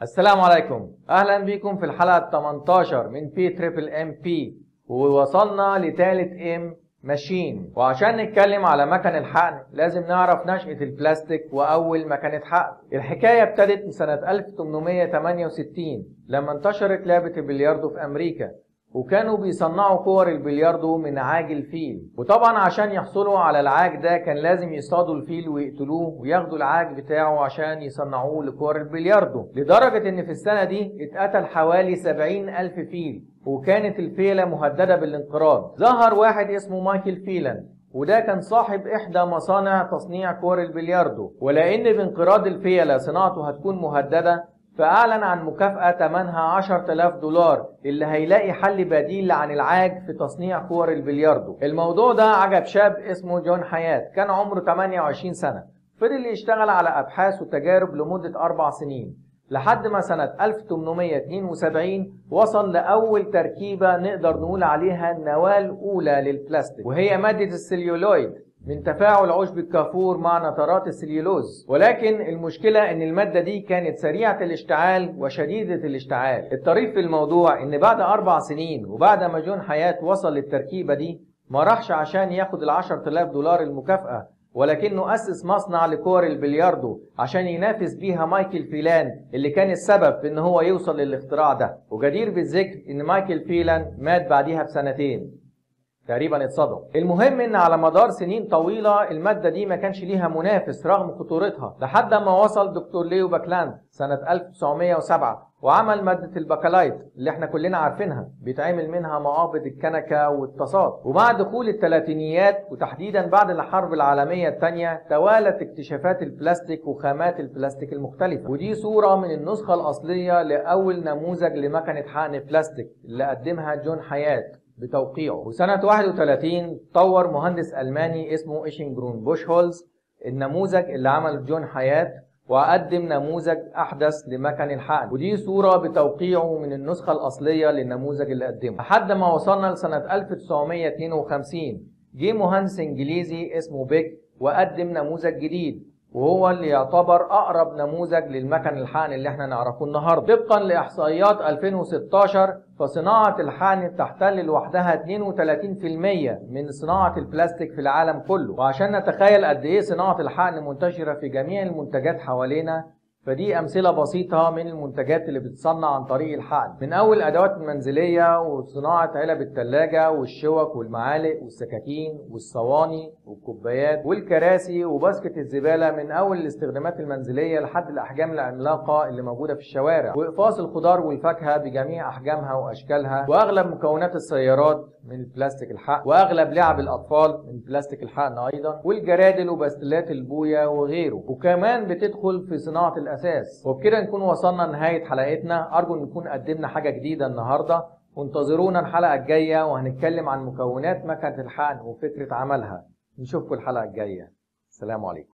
السلام عليكم اهلا بكم في الحلقه 18 من بي تريبل ام بي ووصلنا لثالث ام ماشين وعشان نتكلم على مكن الحقن لازم نعرف نشأة البلاستيك وأول مكنة حقن الحكاية ابتدت من سنة 1868 لما انتشرت لعبة البلياردو في أمريكا وكانوا بيصنعوا كور البلياردو من عاج الفيل وطبعا عشان يحصلوا على العاج ده كان لازم يصطادوا الفيل ويقتلوه وياخدوا العاج بتاعه عشان يصنعوه لكور البلياردو لدرجة ان في السنة دي اتقتل حوالي 70 ألف فيل وكانت الفيلة مهددة بالانقراض ظهر واحد اسمه مايكل فيلان وده كان صاحب إحدى مصانع تصنيع كور البلياردو ولأن بانقراض الفيلة صناعته هتكون مهددة فأعلن عن مكافأة ثمنها 10000 دولار اللي هيلاقي حل بديل عن العاج في تصنيع كور البلياردو الموضوع ده عجب شاب اسمه جون حياة كان عمره 28 سنة فضل يشتغل على أبحاث وتجارب لمدة أربع سنين لحد ما سنة 1872 وصل لأول تركيبة نقدر نقول عليها النواة الأولى للبلاستيك وهي مادة السليولويد من تفاعل عشب الكافور مع نترات السليولوز ولكن المشكلة ان المادة دي كانت سريعة الاشتعال وشديدة الاشتعال الطريف في الموضوع ان بعد اربع سنين وبعد ما جون حياة وصل للتركيبة دي ما راحش عشان ياخد العشر تلاف دولار المكافأة ولكنه أسس مصنع لكور البلياردو عشان ينافس بيها مايكل فيلان اللي كان السبب في ان هو يوصل للاختراع ده وجدير بالذكر ان مايكل فيلان مات بعديها بسنتين تقريبا اتصدم المهم ان على مدار سنين طويلة المادة دي ما كانش ليها منافس رغم خطورتها لحد ما وصل دكتور ليو باكلاند سنة 1907 وعمل مادة الباكلايت اللي احنا كلنا عارفينها بيتعمل منها مقابض الكنكة والطاسات ومع دخول الثلاثينيات وتحديدا بعد الحرب العالمية الثانية توالت اكتشافات البلاستيك وخامات البلاستيك المختلفة ودي صورة من النسخة الأصلية لأول نموذج لمكنة حقن بلاستيك اللي قدمها جون حياة بتوقيعه وسنة 31 طور مهندس ألماني اسمه إيشنجرون بوشهولز النموذج اللي عمله جون حياة وقدم نموذج أحدث لمكن الحقن ودي صورة بتوقيعه من النسخة الأصلية للنموذج اللي قدمه لحد ما وصلنا لسنة 1952 جه مهندس إنجليزي اسمه بيك وقدم نموذج جديد وهو اللي يعتبر اقرب نموذج للمكن الحقن اللي احنا نعرفه النهارده طبقا لاحصائيات 2016 فصناعه الحقن تحتل لوحدها 32% من صناعه البلاستيك في العالم كله وعشان نتخيل قد ايه صناعه الحقن منتشره في جميع المنتجات حوالينا فدي أمثلة بسيطة من المنتجات اللي بتصنع عن طريق الحقن من أول الأدوات المنزلية وصناعة علب التلاجة والشوك والمعالق والسكاكين والصواني والكوبايات والكراسي وباسكت الزبالة من أول الاستخدامات المنزلية لحد الأحجام العملاقة اللي موجودة في الشوارع وإقفاص الخضار والفاكهة بجميع أحجامها وأشكالها وأغلب مكونات السيارات من البلاستيك الحقن وأغلب لعب الأطفال من بلاستيك الحقن أيضا والجرادل وبستلات البويا وغيره وكمان بتدخل في صناعة الأساس وبكده نكون وصلنا لنهاية حلقتنا أرجو أن نكون قدمنا حاجة جديدة النهاردة وانتظرونا الحلقة الجاية وهنتكلم عن مكونات مكنة الحقن وفكرة عملها نشوفكم الحلقة الجاية السلام عليكم